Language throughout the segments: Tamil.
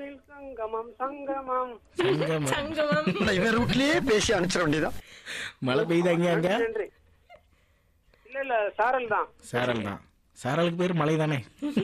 மனதில் சங்கமம் சங்கமம் சங்கமம் சங்கமம் இவன் ரூட்லயே பேசி அனுப்பிச்சிட வேண்டியதான் மழை பெய்தாங்க அங்க நன்றி இல்ல இல்ல சாரல் தான் சாரல் தான் சாரலுக்கு பேர் மலை தானே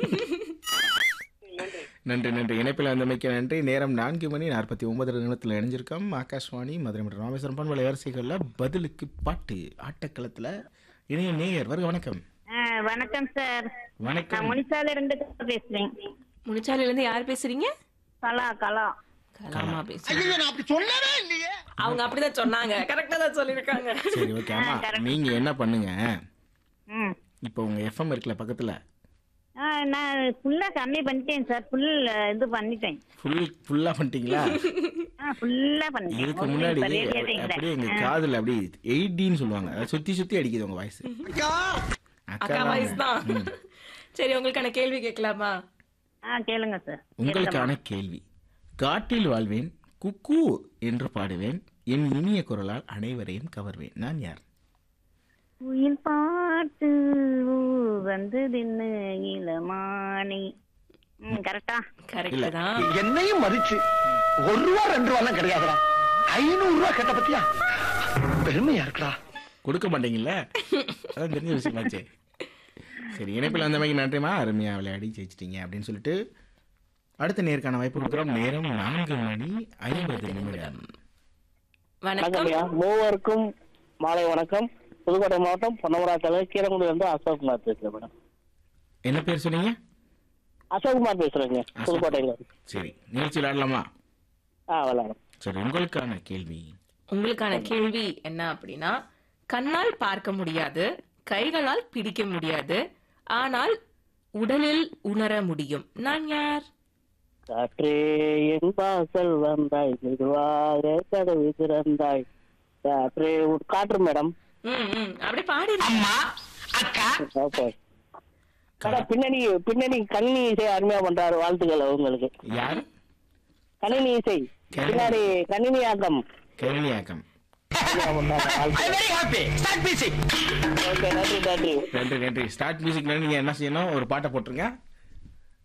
நன்றி நன்றி நன்றி இணைப்பில் வந்தமைக்க நன்றி நேரம் நான்கு மணி நாற்பத்தி ஒன்பது நிமிடத்தில் இணைஞ்சிருக்கோம் ஆகாஷ்வாணி மதுரை மற்றும் ராமேஸ்வரம் பண்பலை வரிசைகளில் பதிலுக்கு பாட்டு ஆட்டக்களத்தில் இணைய நேயர் வருக வணக்கம் ஆ, வணக்கம் சார் வணக்கம் நான் முனிசால இருந்து பேசுறேன் முனிச்சாலையில இருந்து யார் பேசுறீங்க கலா கலா கலாமா பேசுறீங்க அவங்க அப்படிதான் சொன்னாங்க கரெக்டா தான் சொல்லிருக்காங்க சரி ஓகே ஆமா நீங்க என்ன பண்ணுங்க ம் இப்போ உங்க எஃப்எம் இருக்குல்ல பக்கத்துல ஆ, நான் ஃபுல்லா கம்மி பண்ணிட்டேன் சார் ஃபுல் இது பண்ணிட்டேன் ஃபுல் ஃபுல்லா பண்ணிட்டீங்களா ஆ ஃபுல்லா பண்ணிட்டேன் இதுக்கு ஓகே, முன்னாடி இப்ப radio இல்லை. அப்படியே எங்க காதுல அப்படியே எயிட்டின்னு சொல்லுவாங்க அதை சுத்தி சுத்தி அடிக்குது உங்க வாய்ஸ் அக்கா வாய்ஸ் தான் சரி உங்களுக்கான கேள்வி கேட்கலாமா ஆ கேளுங்க சார் உங்களுக்கான கேள்வி காட்டில் வாழ்வேன் குக்கு என்று பாடுவேன் என் இனிய குரலால் அனைவரையும் கவர்வேன் நான் யார் குயில் பாட்டு வந்து தின்னு இளமானி ம் கரெக்டா கரெக்ட் தான் என்னையும் மதிச்சு ஒரு ரூபா ரெண்டு ரூபா எல்லாம் கிடையாதுடா ஐநூறு ரூபா கேட்ட பத்தியா பெருமையா இருக்குடா கொடுக்க மாட்டீங்கல்ல அதான் தெரிஞ்ச விஷயமாச்சே சரி இணைப்பில் அந்த மாதிரி நன்றிமா அருமையா விளையாடி ஜெயிச்சிட்டீங்க அப்படின்னு சொல்லிட்டு அடுத்த நேருக்கான வாய்ப்பு கொடுக்குறோம் நேரம் நான்கு மணி ஐம்பது நிமிடம் வணக்கம் ஐயா மூவருக்கும் மாலை வணக்கம் புதுக்கோட்டை மாவட்டம் பொன்னமரா தலைவர் கீரங்குடி வந்து அசோக்குமார் பேசுறேன் மேடம் என்ன பேர் சொன்னீங்க அசோக்குமார் பேசுறேங்க புதுக்கோட்டையில இருந்து. சரி நிகழ்ச்சி விளையாடலாமா ஆ விளையாடும் சரி உங்களுக்கான கேள்வி உங்களுக்கான கேள்வி என்ன அப்படின்னா கண்ணால் பார்க்க முடியாது கைகளால் பிடிக்க முடியாது ஆனால் உடலில் உணர முடியும் நான் யார் காற்றே என் வாசல் வந்தாய் மெதுவாக கதவு திறந்தாய் காற்றே உன் காற்று மேடம் ம் ம் அப்படி பாடி ஓகே மேடம் பின்னணி பின்னணி கணினி இசை அருமையா பண்றாரு வாழ்த்துக்கள் உங்களுக்கு யார் கணினி இசை பின்னாடி கணினி ஆக்கம் கருணியாக்கம் அருமையா பண்றாரு. வாழ்த்துக்கள். Very happy start music okay நன்றி நன்றி நன்றி நன்றி ஸ்டார்ட் மியூசிக்ல நீங்க என்ன செய்யணும் ஒரு பாட்டை போட்டுருங்க